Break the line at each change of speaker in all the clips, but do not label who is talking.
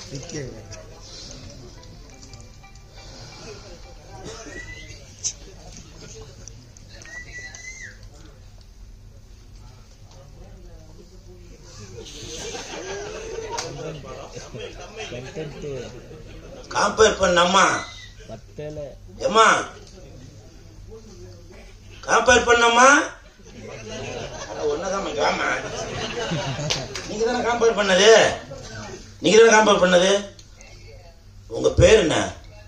content
compare பண்ணம்மா
பத்தல
ஏம்மா compare பண்ணம்மா ஒன்னதான் வாமா நீங்க தானே காம்பேர் பண்ணது நீங்க தானே காம்பேர் பண்ணது உங்க பேர் என்ன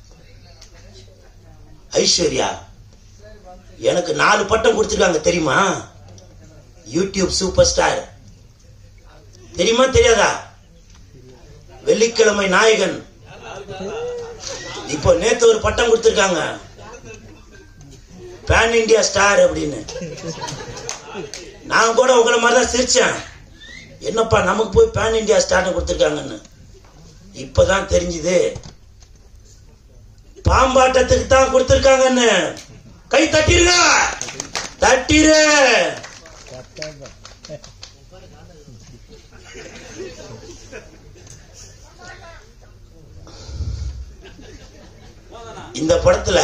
ஐஸ்வர்யா எனக்கு நாலு பட்டம் கொடுத்துருக்காங்க தெரியுமா யூடியூப் சூப்பர் ஸ்டார் தெரியுமா தெரியாதா வெள்ளிக்கிழமை நாயகன் இப்போ நேத்து ஒரு பட்டம் கொடுத்துருக்காங்க பேன் இந்தியா ஸ்டார் அப்படின்னு நான் கூட உங்களை மாதிரி தான் சிரிச்சேன் என்னப்பா நமக்கு போய் பேன் இந்தியா ஸ்டார்னு கொடுத்துருக்காங்கன்னு இப்பதான் தெரிஞ்சுது பாம்பாட்டத்துக்கு தான் கொடுத்துருக்காங்கன்னு கை தட்டிருங்க தட்டிரு
பத்தாங்க
இந்த படத்துல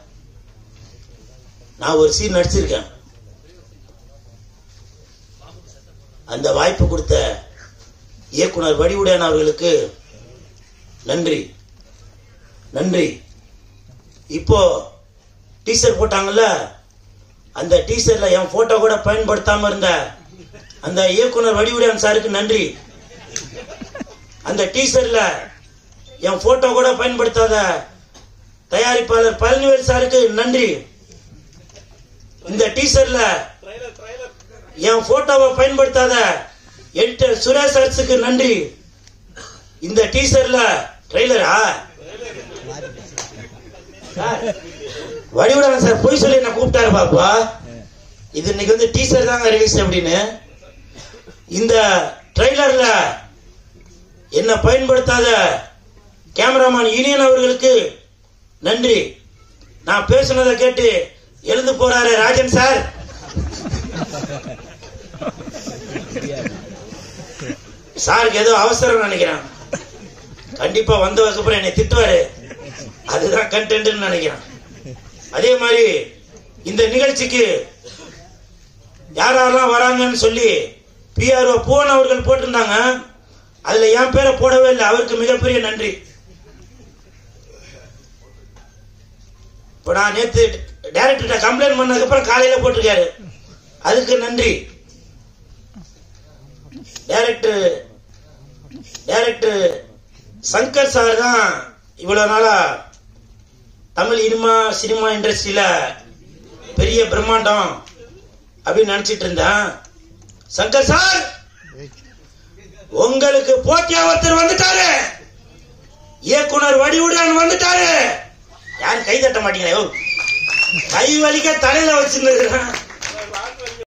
நான் ஒரு சீன் நடிச்சிருக்கேன் அந்த வாய்ப்பு கொடுத்த இயக்குனர் வடிவுடையான் அவர்களுக்கு நன்றி நன்றி இப்போ டீசர் போட்டாங்கல்ல அந்த டீசர்ல என் போட்டோ கூட பயன்படுத்தாம இருந்த அந்த இயக்குனர் வடிவுடையான் சாருக்கு நன்றி அந்த டீசர்ல என் போட்டோ கூட பயன்படுத்தாத தயாரிப்பாளர் பழனிவேல் சாருக்கு நன்றி இந்த டீசர்ல என் போட்டோவை பயன்படுத்தாத எடிட்டர் சுரேஷ் அரசுக்கு நன்றி இந்த டீசர்ல ட்ரெய்லரா வடிவுடன் சார் பொய் சொல்லி என்ன கூப்பிட்டாரு பாப்பா இது இன்னைக்கு வந்து டீசர் தாங்க ரிலீஸ் அப்படின்னு இந்த ட்ரெய்லர்ல என்ன பயன்படுத்தாத கேமராமேன் யூனியன் அவர்களுக்கு நன்றி நான் பேசுனதை கேட்டு எழுந்து போறாரு ராஜன் சார் சாருக்கு ஏதோ அவசரம் நினைக்கிறேன் கண்டிப்பா வந்ததுக்கு அப்புறம் என்னை திட்டுவாரு அதுதான் கண்டென்ட்னு நினைக்கிறேன் அதே மாதிரி இந்த நிகழ்ச்சிக்கு யார் யாரெல்லாம் வராங்கன்னு சொல்லி பிஆர்ஓ பூவன் அவர்கள் போட்டிருந்தாங்க அதுல என் பேரை போடவே இல்லை அவருக்கு மிகப்பெரிய நன்றி இப்போ நான் நேத்து டைரக்டர்கிட்ட கம்ப்ளைண்ட் பண்ணதுக்கு அப்புறம் காலையில போட்டிருக்காரு அதுக்கு நன்றி டைரக்டர் டைரக்டர் சங்கர் சார் தான் இவ்வளவு நாளா தமிழ் இனிமா சினிமா இண்டஸ்ட்ரியில பெரிய பிரம்மாண்டம் அப்படின்னு நினைச்சிட்டு இருந்தேன் சங்கர் சார் உங்களுக்கு போட்டியா ஒருத்தர் வந்துட்டாரு இயக்குனர் வடிவுடன் வந்துட்டாரு யாரும் கை தட்ட மாட்டீங்களே ஓ, கை வலிக்க தலையில வச்சிருந்துருக்கிறேன்